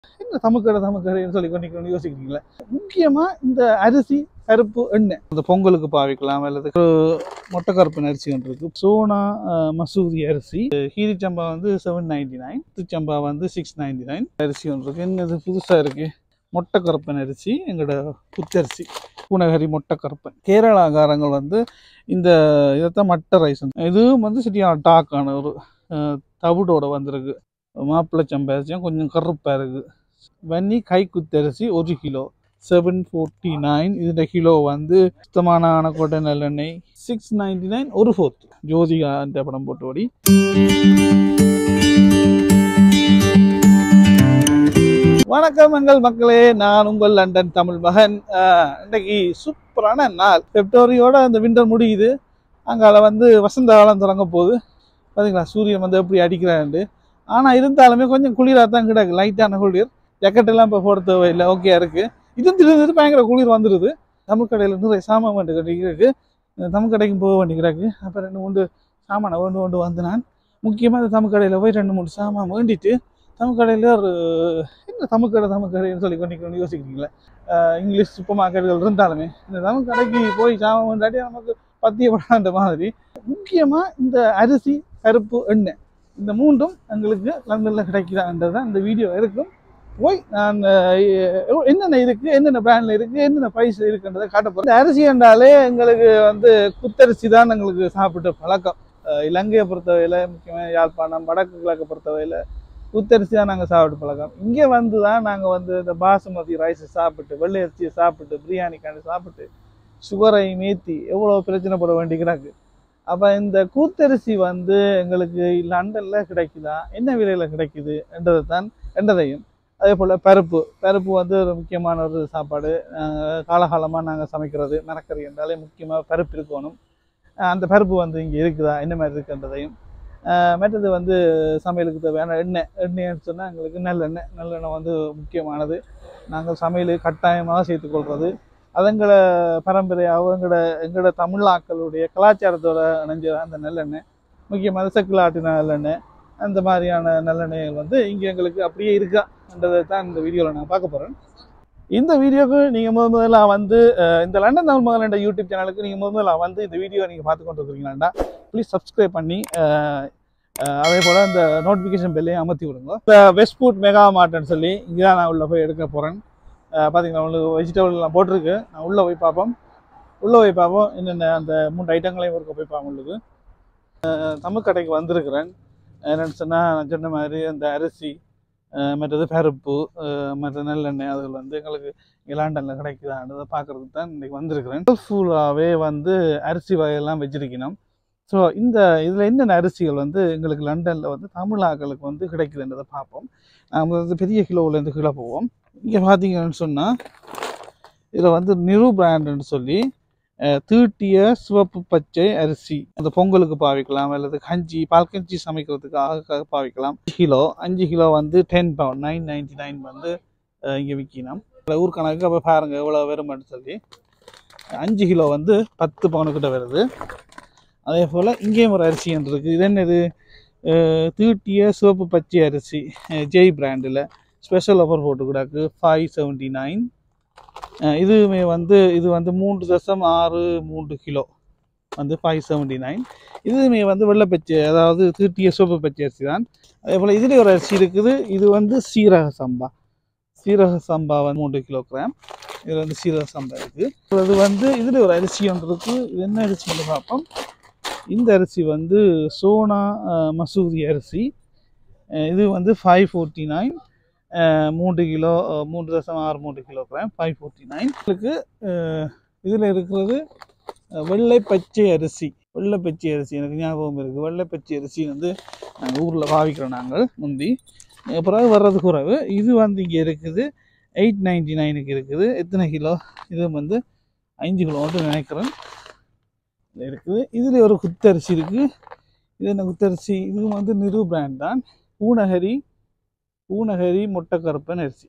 என்ன தமிழ்கடை தமிழ்கடைன்னு சொல்லி கொண்டு யோசிக்கிறீங்களா முக்கியமா இந்த அரிசி கருப்பு எண்ணெய் இந்த பொங்கலுக்கு பாவிக்கலாம் அல்லது மொட்டை கருப்பு அரிசி ஒன்று இருக்கு சோனா அஹ், மசூரி அரிசி ஹீரி சம்பா வந்து செவன் நைன்டி நைன் சம்பா வந்து சிக்ஸ் நைன்டி நைன் அரிசி ஒன்று இருக்கு என்னது புதுசா இருக்கு மொட்டை கருப்பன் அரிசி எங்களோட புத்தரிசி பூனகரி மொட்டை கருப்பன் கேரளாகாரங்கள் வந்து இந்த இதைத்தான் மட்டை ரைஸ் இதுவும் வந்து சரியான டாக்கான ஒரு அஹ், தவிடோட வந்திருக்கு மாப்பிள்ளை சம்பா அரிசியும் கொஞ்சம் கருப்பாக இருக்குது வன்னி கை குத்தரிசி ஒரு கிலோ செவன் ஃபோர்ட்டி நைன் இதோட கிலோ வந்து சுத்தமான ஆனக்கோட்டை நல்லெண்ணெய் சிக்ஸ் நைன்டி நைன் ஒரு ஃபோர்த் ஜோதிகா அந்த படம் போட்டபடி வணக்கம் எங்கள் மக்களே நான் உங்கள் லண்டன் தமிழ் மகன் ஆஹ், இன்னைக்கு சூப்பரான நாள் பிப்ரவரியோட அந்த விண்டர் முடியுது அங்கால வந்து வசந்த காலம் தொடங்க போகுது பார்த்தீங்களா சூரியன் வந்து எப்படி அடிக்கிறாண்டு ஆனால் இருந்தாலுமே கொஞ்சம் குளிராக தான் கிடக்கு லைட்டான குளிர் ஜக்கெட் எல்லாம் இப்போ போட தேவையில்லை ஓகே இருக்கு இதுவும் திடீர்னு பயங்கர குளிர் வந்துடுது தமிழ் கடையில் நிறைய சாமான் வேண்டு கட்டிக்கிறதுக்கு தமிழ் கடைக்கும் போக வேண்டிக்கிறதுக்கு அப்போ ரெண்டு மூணு சாமானை வேண்டு கொண்டு வந்து நான் முக்கியமாக இந்த தமிழ் கடையில் போய் ரெண்டு மூணு சாமான் வேண்டிட்டு தமிழ் கடையில் ஒரு என்ன தமிழ் கடை தமிழ் கடைன்னு சொல்லி கொண்டு யோசிக்கிறீங்களா ஆஹ் இங்கிலீஷ் சூப்பர் மார்க்கெட்டுகள் இருந்தாலுமே இந்த தமிழ் கடைக்கு போய் சாமான் வேண்டாட்டி நமக்கு பத்தியப்படாத மாதிரி முக்கியமாக இந்த அரிசி கருப்பு எண்ணெய் இந்த மூன்றும் எங்களுக்கு லண்டனில் கிடைக்குதான்றது தான் இந்த வீடியோ இருக்கும் போய் நான் அஹ், என்னென்ன இருக்கு என்னென்ன பிராண்ட்ல இருக்கு என்னென்ன ப்ரைஸ் இருக்குன்றதை காட்ட போகிறேன் இந்த அரிசி என்றாலே எங்களுக்கு வந்து குத்தரிசி தான் எங்களுக்கு சாப்பிட்ட பழக்கம் அஹ், இலங்கையை பொறுத்தவரையில் முக்கியமாக யாழ்ப்பாணம் வடக்கு கிழக்கை பொறுத்தவரையில் குத்தரிசி தான் நாங்கள் சாப்பிட்டு பழக்கம் இங்கே வந்து தான் நாங்கள் வந்து இந்த பாசுமதி ரைஸ் சாப்பிட்டு வெள்ளை அரிசியை சாப்பிட்டு பிரியாணி காண்டி சாப்பிட்டு சுகரை மேத்தி எவ்வளோ பிரச்சனை பட வேண்டிக்கிறாங்க அப்போ இந்த கூத்தரிசி வந்து எங்களுக்கு லண்டனில் கிடைக்குதா என்ன விலையில் கிடைக்குது என்றதை தான் என்றதையும் அதே போல் பருப்பு பருப்பு வந்து ஒரு முக்கியமான ஒரு சாப்பாடு அஹ் காலகாலமாக நாங்கள் சமைக்கிறது மரக்கறி என்றாலே முக்கியமாக பருப்பு இருக்கணும் அஹ் அந்த பருப்பு வந்து இங்கே இருக்குதா என்ன மாதிரி இருக்குன்றதையும் அஹ் மற்றது வந்து சமையலுக்கு தேவையான எண்ணெய் எண்ணெய்னு சொன்னால் எங்களுக்கு நல்லெண்ணெய் நல்லெண்ணெய் வந்து முக்கியமானது நாங்கள் சமையல் கட்டாயமாக சேர்த்துக்கொள்வது அதுங்கள பரம்பரையாக எங்களோட எங்களோட தமிழாக்களுடைய கலாச்சாரத்தோட இணைஞ்ச அந்த நல்லெண்ணெய் முக்கியமாக செக்கில் ஆட்டின நல்லெண்ணெய் அந்த மாதிரியான நல்லெண்ணெய்கள் வந்து இங்கே எங்களுக்கு அப்படியே இருக்கான்றதை தான் இந்த வீடியோவில் நான் பார்க்க போகிறேன் இந்த வீடியோக்கு நீங்கள் முதல் முதல்ல வந்து அஹ், இந்த லண்டன் தமிழ் மகன் என்ற யூடியூப் சேனலுக்கு நீங்கள் முதல் முதல்ல வந்து இந்த வீடியோ நீங்கள் பார்த்து கொண்டு இருக்கிறீங்களாண்டா ப்ளீஸ் சப்ஸ்கிரைப் பண்ணி அஹ், அஹ், அதே போல் இந்த நோட்டிஃபிகேஷன் பெல்லையும் அமர்த்தி விடுங்க இப்போ வெஸ்ட்பூட் மெகா மார்ட்னு சொல்லி இங்கே தான் நான் உள்ளே போய் எடுக்க போகிறேன் பார்த்தீங்கன்னா உங்களுக்கு வெஜிடபிள்லாம் போட்டிருக்கு நான் உள்ளே போய் பார்ப்போம் உள்ளே போய் பார்ப்போம் என்னென்ன அந்த மூன்று ஐட்டங்களையும் ஒருக்க போய் பார்ப்போம் உங்களுக்கு அஹ், தமிழ் கடைக்கு வந்திருக்கிறேன் என்னென்னு சொன்னால் நான் சொன்ன மாதிரி அந்த அரிசி அஹ், மற்றது பருப்பு அஹ், மற்ற நல்லெண்ணெய் அதுகள் வந்து எங்களுக்கு இங்கே லண்டனில் கிடைக்குதான்றதை பார்க்குறதுக்கு தான் இன்றைக்கி வந்திருக்கிறேன் ஃபுல்லாகவே வந்து அரிசி வகையெல்லாம் வச்சிருக்கணும் ஸோ இந்த இதில் என்னென்ன அரிசிகள் வந்து எங்களுக்கு லண்டனில் வந்து தமிழாக்களுக்கு வந்து கிடைக்குதுன்றதை பார்ப்போம் நம்ம வந்து பெரிய கிலோவிலேருந்து கிலோ போவோம் இங்கே பார்த்தீங்கன்னு சொன்னால் இதில் வந்து நிரு பிராண்டுன்னு சொல்லி அஹ், தீட்டிய சிவப்பு பச்சை அரிசி அந்த பொங்கலுக்கு பாவிக்கலாம் அல்லது கஞ்சி பால் கஞ்சி சமைக்கிறதுக்காக பாவிக்கலாம் அஞ்சு கிலோ அஞ்சு கிலோ வந்து ten pound nine ninety nine வந்து இங்கே விற்கணும் ஊர் கணக்கு அப்போ பாருங்கள் எவ்வளோ வருமானு சொல்லி அஞ்சு கிலோ வந்து பத்து பவுனுக்கிட்ட வருது அதே போல் இங்கேயும் ஒரு அரிசி ஒன்று இருக்குது இது என்னது அஹ், தீட்டிய சிவப்பு பச்சை அரிசி அஹ், ஜெய் பிராண்டில் ஸ்பெஷல் ஆஃபர் போட்டுக்கிறாக்கு ஃபைவ் செவன்ட்டி நைன் இதுவுமே வந்து இது வந்து மூன்று தசம் ஆறு மூன்று கிலோ வந்து ஃபைவ் செவன்ட்டி நைன் இதுவுமே வந்து வெள்ளைப்பச்சை அதாவது தீட்டிய சிவப்பு பச்சை அரிசி தான் அதே போல் இதுலேயும் ஒரு அரிசி இருக்குது இது வந்து சீரக சம்பா சீரக சம்பா வந்து மூன்று கிலோகிராம் இதில் வந்து சீரக சம்பா இருக்குது இது வந்து இதில் ஒரு அரிசி ஒன்று இருக்குது இது என்ன அரிசி வந்து பார்ப்போம் இந்த அரிசி வந்து சோனா அஹ், மசூரி அரிசி அஹ், இது வந்து ஃபைவ் ஃபோர்ட்டி நைன் மூன்று கிலோ அஹ், மூன்று தசம் ஆறு மூன்று கிலோகிராம் ஃபைவ் ஃபோர்ட்டி நைன் இதுக்கு இதில் இருக்கிறது அஹ், வெள்ளை பச்சை அரிசி வெள்ளை பச்சை அரிசி எனக்கு ஞாபகம் இருக்குது வெள்ளை பச்சை அரிசி வந்து நாங்கள் ஊரில் பாவிக்கிறோம் நாங்கள் முந்தி அஹ், பிறகு வர்றது குறைவு இது வந்து இங்கே இருக்குது எயிட் நைன்டி நைனுக்கு இருக்குது எத்தனை கிலோ இது வந்து அஞ்சு கிலோ மட்டும் நினைக்கிறேன் இது இருக்குது இதில் ஒரு குத்தரிசி இருக்குது இது என்ன குத்தரிசி இது வந்து நிரு பிராண்ட் தான் பூனகரி பூனகரி மொட்டைக்கருப்பன் அரிசி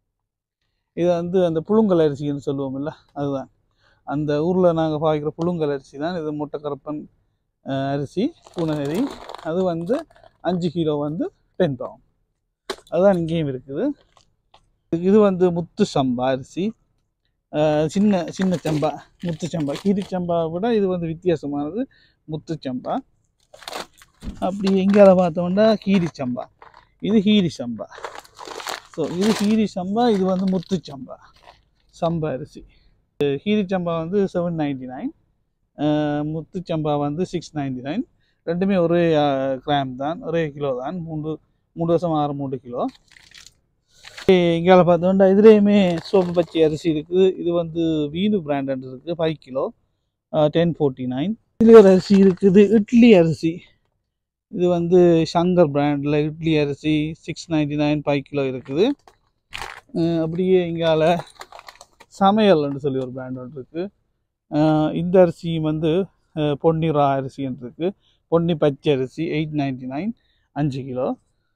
இது வந்து அந்த புழுங்கல் அரிசின்னு சொல்லுவோம்ல அதுதான் அந்த ஊரில் நாங்கள் பாய்க்கிற புழுங்கல் அரிசி தான் இது மொட்டைக்கருப்பன் அஹ், அரிசி பூனகரி அது வந்து அஞ்சு கிலோ வந்து டென் பவுன் அதுதான் இங்கேயும் இருக்குது இது வந்து முத்து சம்பா அரிசி அஹ் சின்ன சின்ன சம்பா முத்து சம்பா கீரி சம்பாவை விட இது வந்து வித்தியாசமானது முத்து சம்பா அப்படி எங்கேயால பார்த்தோம்னா கீரி சம்பா இது ஹீரி சம்பா ஸோ இது ஹீரி சம்பா இது வந்து முத்து சம்பா சம்பா அரிசி அஹ் ஹீரி சம்பா வந்து செவன் நைன்டி நைன் முத்து சம்பா வந்து சிக்ஸ் நைன்டி நைன் ரெண்டுமே ஒரே கிராம் தான் ஒரே கிலோ தான் மூன்று மூணு வருஷம் ஆறு மூணு கிலோ இங்கே பார்த்தோம்னா இதுலேயுமே சோப்பு பச்சை அரிசி இருக்குது இது வந்து வீணு பிராண்ட் இருக்குது five kilo ten forty nine இதில் ஒரு அரிசி இருக்குது இட்லி அரிசி இது வந்து சங்கர் பிராண்டில் இட்லி அரிசி six ninety nine five kilo இருக்குது அஹ் அப்படியே இங்கால சமையல்னு சொல்லி ஒரு பிராண்ட் ஒன்று இருக்குது இந்த அரிசி வந்து அஹ் பொன்னிரா அரிசின்னு இருக்குது பொன்னி பச்சை அரிசி எயிட் நைன்டி நைன் அஞ்சு கிலோ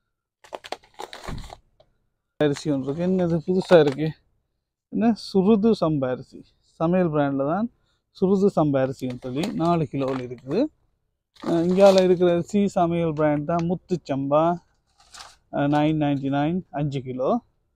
அரிசி ஒன்று இருக்குது என்னது புதுசாக இருக்குது என்ன சுருது சம்பா அரிசி சமையல் பிராண்டில் தான் சுருது சம்பா அரிசின்னு சொல்லி நாலு கிலோவில் இருக்குது அஹ் இங்கால இருக்கிற அரிசி சமையல் பிராண்ட் தான் Muthu Samba nine ninety nine அஞ்சு கிலோ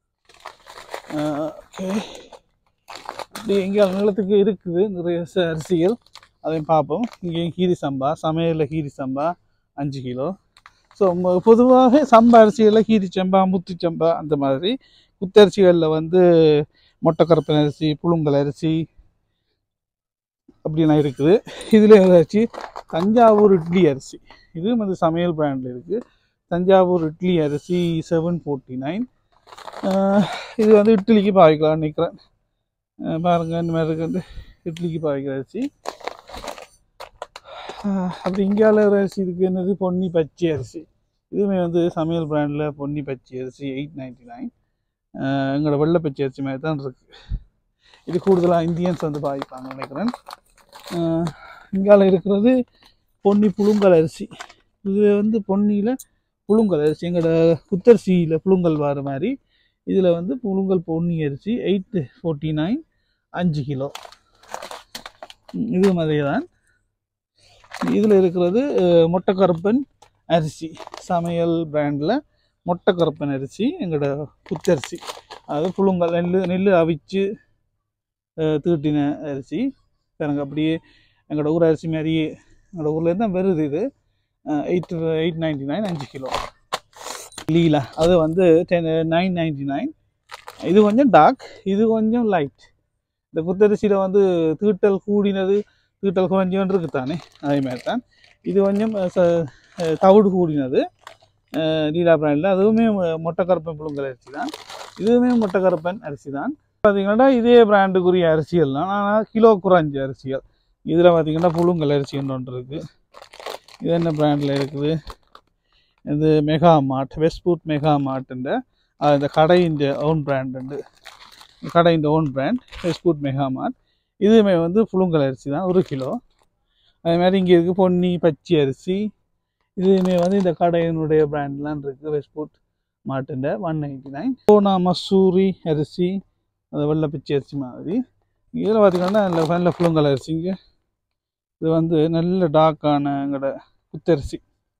ஓகே இப்படி எங்கே நிலத்துக்கு இருக்குது நிறைய ச- அரிசிகள் அதையும் பார்ப்போம் இங்கே ஹீரி சம்பா சமையலில் ஹீரி சம்பா அஞ்சு கிலோ ஸோ பொதுவாக சம்பா அரிசிகளில் ஹீரி சம்பா முத்து சம்பா அந்த மாதிரி குத்தரிசிகளில் வந்து மொட்டைக்கரப்பன் அரிசி புழுங்கல் அரிசி அப்படிலாம் இருக்குது இதில் ஏதாச்சு தஞ்சாவூர் இட்லி அரிசி இதுவும் வந்து சமையல் பிராண்டில் இருக்குது தஞ்சாவூர் இட்லி அரிசி செவன் ஃபோர்ட்டி நைன் இது வந்து இட்லிக்கு பாவிக்கலாம்னு நினைக்கிறேன் அஹ் பாருங்க இந்த மாதிரி இருக்கு வந்து இட்லிக்கு பாவிக்கிற அரிசி அஹ் அப்படி இந்தியாவில் ஒரு அரிசி இருக்குது என்னது பொன்னி பச்சை அரிசி இதுவுமே வந்து சமையல் பிராண்டில் பொன்னி பச்சை அரிசி எயிட் நைன்டி நைன் எங்களோட வெள்ளை பச்சை அரிசி மாதிரி தான் இருக்குது இது கூடுதலாக இந்தியன்ஸ் வந்து பாவிப்பாங்க நினைக்கிறேன் இங்கால இருக்கிறது பொன்னி புழுங்கல் அரிசி இது வந்து பொன்னியில் புழுங்கல் அரிசி எங்களோட குத்தரிசியில் புழுங்கல் வர மாதிரி இதில் வந்து புழுங்கல் பொன்னி அரிசி எயிட் ஃபோர்ட்டி நைன் அஞ்சு கிலோ ம், இதுவும் அதே தான் இதில் இருக்கிறது அஹ், மொட்டைக்கருப்பன் அரிசி சமையல் பிராண்டில் மொட்டைக்கருப்பன் அரிசி எங்களோட குத்தரிசி அதாவது புழுங்கல் நெல் நெல் அவிச்சு அஹ், தீட்டின அரிசி பாருங்க அப்படியே எங்களோட ஊர் அரிசி மாதிரியே எங்களோட ஊர்லேருந்து தான் வருது இது எயிட் எயிட் நைன்டி நைன் அஞ்சு கிலோ லீலா அது வந்து டென் நைன் நைன்டி நைன் இது கொஞ்சம் டார்க் இது கொஞ்சம் லைட் இந்த புத்தரிசியில் வந்து தீட்டல் கூடினது தீட்டல் குறைஞ்சோன்னு இருக்குது தானே அதே மாதிரி தான் இது கொஞ்சம் அஹ், ச- அஹ், தவிடு கூடினது அஹ், லீலா பிராண்டில் அதுவுமே மொ- மொட்டைக்கருப்பன் புழுங்கல் அரிசி தான் இதுவுமே மொட்டைக்கருப்பன் அரிசி தான் பார்த்தீங்கன்னா இதே பிராண்டுக்குரிய அரிசிகள் தான் ஆனால் கிலோ குறைஞ்ச அரிசிகள் இதில் பார்த்தீங்கன்னா புழுங்கல் அரிசி ஒன்று இருக்குது இது என்ன பிராண்டில் இருக்குது இது மெகா மார்ட் வெஸ்ட்பூட் மெகா மார்ட்டுன்ற இந்த கடையின் ஓன் பிராண்ட் உண்டு கடையின் ஓன் பிராண்ட் வெஸ்ட்பூட் மெகா மார்ட் இதுவுமே வந்து புழுங்கல் அரிசி தான் ஒரு கிலோ அதே மாதிரி இங்கே இருக்குது பொன்னி பச்சை அரிசி இதுவுமே வந்து இந்த கடையினுடைய பிராண்ட்லாம் இருக்குது வெஸ்ட்பூட் மாட்டுண்ட one ninety nine Sona Masoori அரிசி அது வெள்ளை பச்சை அரிசி மாதிரி இதில் பார்த்தீங்கன்னா நல்ல நல்ல புழுங்கல் அரிசிங்க இது வந்து நல்ல டார்க்கான எங்களோட குத்தரிசி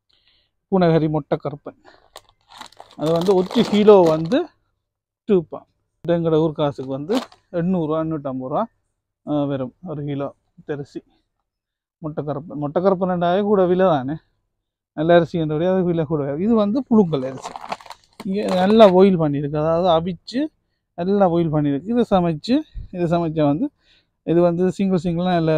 பூனகரி மொட்டைக்கருப்பன் அது வந்து ஒரு கிலோ வந்து டூ பாம் எங்களோட ஊர் காசுக்கு வந்து எண்ணூறுரூவா எண்ணூற்றம்பது ரூபா ஆஹ் வரும் ஒரு கிலோ குத்தரிசி மொட்டைக்கருப்பன் மொட்டைக்கருப்பன்டாவே கூட விலை தானே நல்ல அரிசின்றபடி அது விலை கூட இது வந்து புழுங்கல் அரிசி இங்கே நல்லா பாயில் பண்ணியிருக்கு அதாவது அவிச்சு நல்லா பாயில் பண்ணியிருக்கு இதை சமைச்சு இதை சமைச்ச வந்து இது வந்து சிங்கிள் சிங்கிளாக நல்ல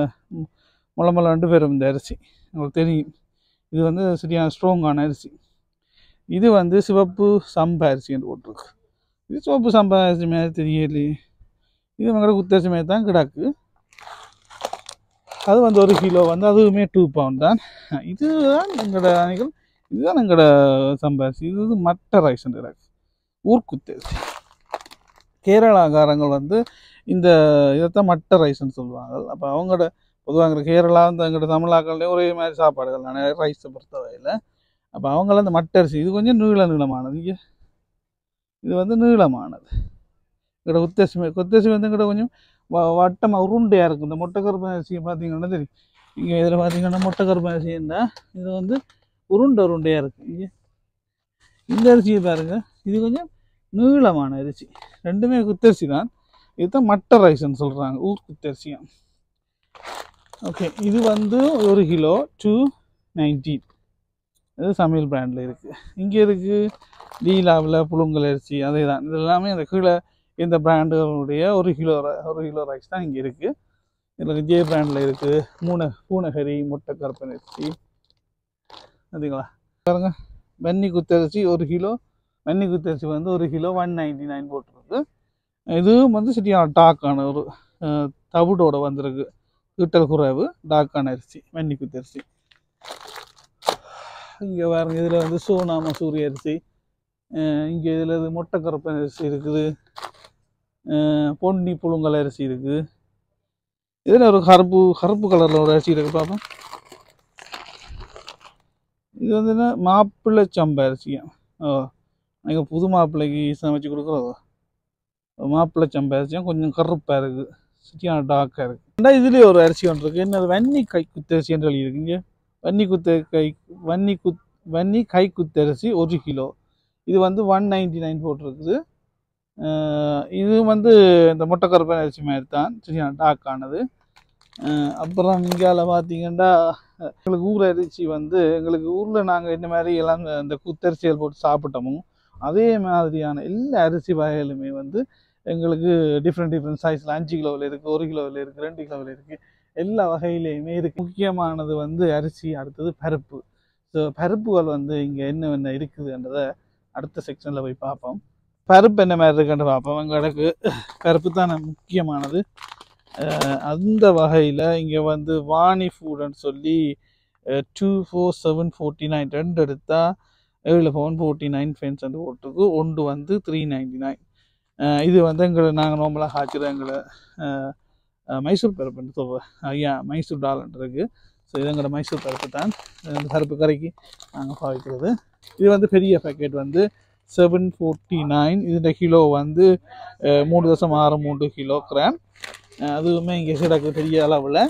முளை முளண்டு வரும் இந்த அரிசி உங்களுக்கு தெரியும் இது வந்து சரியான ஸ்ட்ராங்கான அரிசி இது வந்து சிவப்பு சம்பா அரிசின்னு போட்டிருக்கு இது சிவப்பு சம்பா அரிசி மாதிரி தெரியலையே இது எங்களோட குத்தரிசி மாதிரி தான் கிடக்கு அது வந்து ஒரு கிலோ வந்து அதுவுமே டூ பவுண்ட் தான் இதுதான் எங்களோட அணிகள் இதுதான் எங்களோட சம்பா அரிசி இது வந்து மட்ட ரைஸ் கிடக்கு ஊர்க்குத்தரிசி கேரளாக்காரங்கள் வந்து இந்த இதைத்தான் மட்ட ரைஸ்ன்னு சொல்லுவாங்க அப்போ அவங்களோட பொதுவாக கேரளா வந்து எங்களோட தமிழாக்கள்லேயும் ஒரே மாதிரி சாப்பாடுகள் தானே ரைஸை பொறுத்தவரையில் அப்போ அவங்களாம் இந்த மட்ட அரிசி இது கொஞ்சம் நீள நீளமானது இங்கே இது வந்து நீளமானது எங்களோட குத்தரிசி மா- குத்தரிசி வந்து எங்கிட்ட கொஞ்சம் வ வட்டமாக உருண்டையாக இருக்கும் இந்த மொட்டைக்கருப்பு அரிசியை பார்த்தீங்கன்னா தெரியும் இங்கே இதில் பார்த்தீங்கன்னா மொட்டைக்கருப்பு அரிசின்னா இது வந்து உருண்டை உருண்டையாக இருக்குது இங்கே இந்த அரிசியை பாருங்க இது கொஞ்சம் நீளமான அரிசி ரெண்டுமே குத்தரிசி தான் இதுதான் மட்ட ரைஸ்ன்னு சொல்கிறாங்க ஊர் குத்தரிசியாம் ஓகே இது வந்து ஒரு கிலோ டூ நைன்டீன் இது சமையல் பிராண்டில் இருக்குது இங்கே இருக்குது லீலாவில் புழுங்கல் அரிசி அதே தான் இது எல்லாமே அந்த கீழே இந்த பிராண்டுகளுடைய ஒரு கிலோ ர- ஒரு கிலோ ரைஸ் தான் இங்கே இருக்குது இதில் ஜே பிராண்டில் இருக்குது மூணு பூனகரி முட்டை கருப்பன் அரிசி அதுங்களா பாருங்க வெண்ணி குத்தரிசி ஒரு கிலோ வெண்ணி குத்தரிசி வந்து ஒரு கிலோ ஒன் நைன்டி நைன் போட்டிருக்கு இதுவும் வந்து சரியான டாக்கான ஒரு அஹ், தவிடோட வந்திருக்கு ஈட்டல் குறைவு டாக்கான அரிசி வெண்ணி குத்தரிசி இங்கே பாருங்க இதில் வந்து சோனா மசூரி அரிசி இங்கே இதில் இது மொட்டை கருப்பன் அரிசி இருக்குது அஹ், பொன்னி புழுங்கல் அரிசி இருக்குது இதில் ஒரு கருப்பு கருப்பு கலரில் ஒரு அரிசி இருக்குது பார்ப்போம் இது வந்து என்ன மாப்பிள்ளை சம்பா அரிசியா ஓ நீங்கள் புது மாப்பிள்ளைக்கு சமைச்சு கொடுக்குறதோ மாப்பிள்ளை சம்பா அரிசியும் கொஞ்சம் கருப்பாக இருக்குது சரியான டார்க்காக இருக்குது ரெண்டா இதுலேயே ஒரு அரிசி ஒன்று இருக்குது என்ன வன்னி கை குத்தரிசி என்று எழுதி இருக்குங்க வன்னி குத்த கை வன்னி குத் வன்னி கை குத்தரிசி ஒரு கிலோ இது வந்து ஒன் நைன்டி நைன் போட்டிருக்குது அஹ் இது வந்து இந்த முட்டைக்கருப்பான அரிசி மாதிரி தான் சரியான டாக்கானது அஹ் அப்புறம் இங்கால பார்த்தீங்கன்னா எங்களுக்கு ஊர் அரிசி வந்து எங்களுக்கு ஊரில் நாங்கள் இந்த மாதிரி எல்லாம் இந்த குத்தரிசிகள் போட்டு சாப்பிட்டோமோ அதே மாதிரியான எல்லா அரிசி வகைகளுமே வந்து எங்களுக்கு டிஃப்ரெண்ட் டிஃப்ரெண்ட் சைஸில் அஞ்சு கிலோவில் இருக்குது ஒரு கிலோவில் இருக்குது ரெண்டு கிலோவில் இருக்குது எல்லா வகையிலையுமே இருக்குது முக்கியமானது வந்து அரிசி அடுத்தது பருப்பு ஸோ பருப்புகள் வந்து இங்கே என்னென்ன இருக்குதுன்றதை அடுத்த செக்ஷனில் போய் பார்ப்போம் பருப்பு என்ன மாதிரி இருக்குன்னு பார்ப்போம் எங்களுக்கு பருப்பு தான் முக்கியமானது அஹ் அந்த வகையில் இங்கே வந்து வாணி ஃபுட்னு சொல்லி two for seven forty nine ரெண்டு எடுத்தால் ஏழு ஃபோன் ஃபோர்ட்டி நைன் ஃபென்ஸ் வந்து போட்டிருக்கு ஒன்று வந்து த்ரீ நைன்டி நைன் இது வந்து எங்களை நாங்கள் நார்மலாக காய்ச்சிற எங்களை அஹ், அஹ், மைசூர் பருப்புன்னு சொல்கிறோம் ஐயா மைசூர் டாலன் இருக்குது ஸோ இது எங்களோட மைசூர் பருப்பு தான் இந்த பருப்பு கறிக்கு நாங்கள் பாவிக்கிறது இது வந்து பெரிய பேக்கெட் வந்து செவன் ஃபோர்ட்டி நைன் இதோட கிலோ வந்து அஹ், மூணு தசம் ஆறு மூன்று கிலோ கிராம் அஹ், அதுவுமே இங்கே கிடக்கு பெரிய அளவில்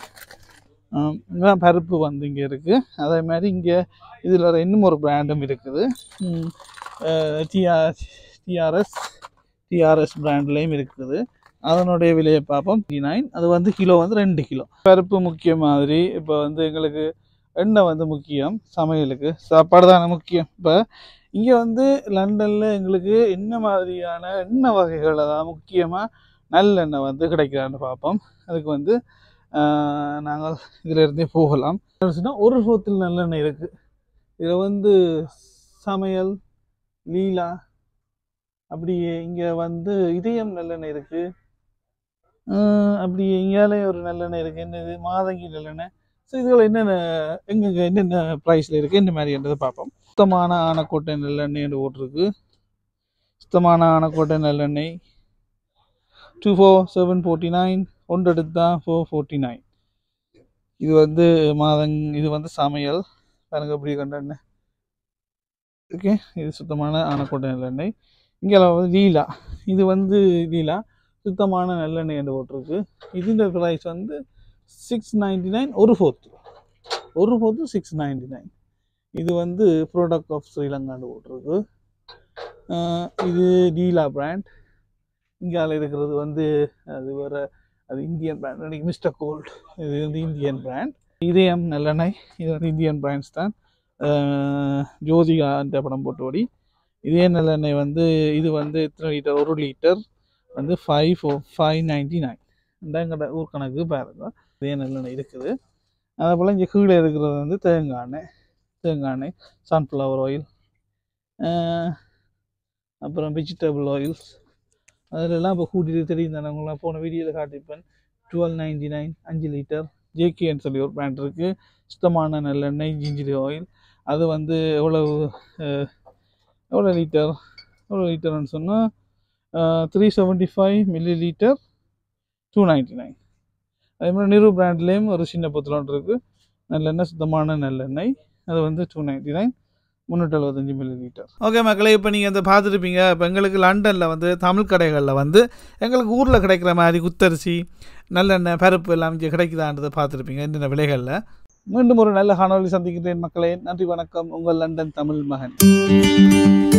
இதான் பருப்பு வந்து இங்கே இருக்குது அதே மாதிரி இங்கே இதில் இன்னும் ஒரு பிராண்டும் இருக்குது டிஆர் டிஆர்எஸ் டிஆர்எஸ் பிராண்ட்லேயும் இருக்குது அதனுடைய விலையை பார்ப்போம் த்ரீ நைன் அது வந்து கிலோ வந்து ரெண்டு கிலோ பருப்பு முக்கிய மாதிரி இப்போ வந்து எங்களுக்கு எண்ணெய் வந்து முக்கியம் சமையலுக்கு சாப்பாடு தானே முக்கியம் இப்போ இங்கே வந்து லண்டனில் எங்களுக்கு என்ன மாதிரியான எண்ணெய் வகைகள் அதாவது முக்கியமாக நல்லெண்ணெய் வந்து கிடைக்கிறான்னு பார்ப்போம் அதுக்கு வந்து ஆஹ், நாங்கள் இதில் இருந்தே போகலாம் சொன்னா ஒரு சோத்தில் நல்லெண்ணெய் இருக்குது இதில் வந்து சமையல் லீலா அப்படியே இங்கே வந்து இதயம் நல்லெண்ணெய் இருக்குது அப்படியே இங்காலே ஒரு நல்லெண்ணெய் இருக்குது என்னது மாதங்கி நல்லெண்ணெய் ஸோ இதுகள் என்னென்ன எங்கெங்க என்னென்ன ப்ரைஸில் இருக்குது இந்த மாதிரின்றதை பார்ப்போம் சுத்தமான ஆனக்கோட்டை நல்லெண்ணெய் என்று போட்டிருக்கு சுத்தமான ஆனக்கோட்டை நல்லெண்ணெய் two for seven forty nine ஒன்று எடுத்தா ஃபோர் ஃபோர்ட்டி நைன் இது வந்து மாதங் இது வந்து சமையல் பாருங்க எப்படி கண்டெண்ணெய் ஓகே இது சுத்தமான ஆனக்கோட்டை நல்லெண்ணெய் இங்கே வந்து லீலா இது வந்து லீலா சுத்தமான நல்லெண்ணெய் என்று போட்டிருக்கு இதுன்ற ப்ரைஸ் வந்து சிக்ஸ் நைன்டி நைன் ஒரு ஃபோர்த்து ஒரு ஃபோர்த்து சிக்ஸ் நைன்டி நைன் இது வந்து ப்ராடக்ட் ஆஃப் ஸ்ரீலங்கான்னு போட்டிருக்கு அஹ் இது லீலா பிராண்ட் இங்கால இருக்கிறது வந்து அது வேறு அது இந்தியன் பிராண்ட் அன்றைக்கி மிஸ்டர் கோல்ட் இது வந்து இந்தியன் பிராண்ட் இதயம் நல்லெண்ணெய் இது வந்து இந்தியன் பிராண்ட்ஸ் தான் அஹ் ஜோதிகா அந்த படம் போட்டபடி இதே நல்லெண்ணெய் வந்து இது வந்து எத்தனை லிட்டர் ஒரு லிட்டர் வந்து five four five ninety nine இந்த எங்கள்ட ஊர் கணக்கு பாருங்க இதே நல்லெண்ணெய் இருக்குது அதே போல் இங்கே கீழே இருக்கிறது வந்து தேங்காய் எண்ணெய் தேங்காய் எண்ணெய் சன்ஃப்ளவர் ஆயில் அப்புறம் வெஜிடபிள் ஆயில்ஸ் அதிலெல்லாம் இப்போ கூட்டிட்டு தெரியும் தானே உங்களாம் போன வீடியோவில் காட்டியிருப்பேன் டுவெல் நைன்டி நைன் அஞ்சு லிட்டர் ஜேகேன்னு சொல்லி ஒரு பிராண்ட் இருக்குது சுத்தமான நல்லெண்ணெய் ஜிஞ்சிரி ஆயில் அது வந்து எவ்வளவு அஹ், எவ்வளோ லிட்டர் எவ்வளோ லிட்டர்னு சொன்னால் three seventy five millilitre two ninety nine அதே மாதிரி நிறு பிராண்ட்லேயும் ஒரு சின்ன பொத்தல் ஒன்று இருக்குது நல்லெண்ணெய் சுத்தமான நல்லெண்ணெய் அது வந்து டூ நைன்ட்டி நைன் முந்நூற்றி எழுபத்தஞ்சு மில்லி லிட்டர் ஓகே மக்களே இப்போ நீங்கள் இந்த பார்த்துருப்பீங்க இப்போ எங்களுக்கு லண்டனில் வந்து தமிழ் கடைகளில் வந்து எங்களுக்கு ஊரில் கிடைக்கிற மாதிரி குத்தரிசி நல்லெண்ணெய் பருப்பு எல்லாம் இங்கே கிடைக்குதான்றதை பார்த்துருப்பீங்க என்னென்ன விலைகளில் மீண்டும் ஒரு நல்ல காணொளி சந்திக்கின்றேன் மக்களே நன்றி வணக்கம் உங்கள் லண்டன் தமிழ் மகன்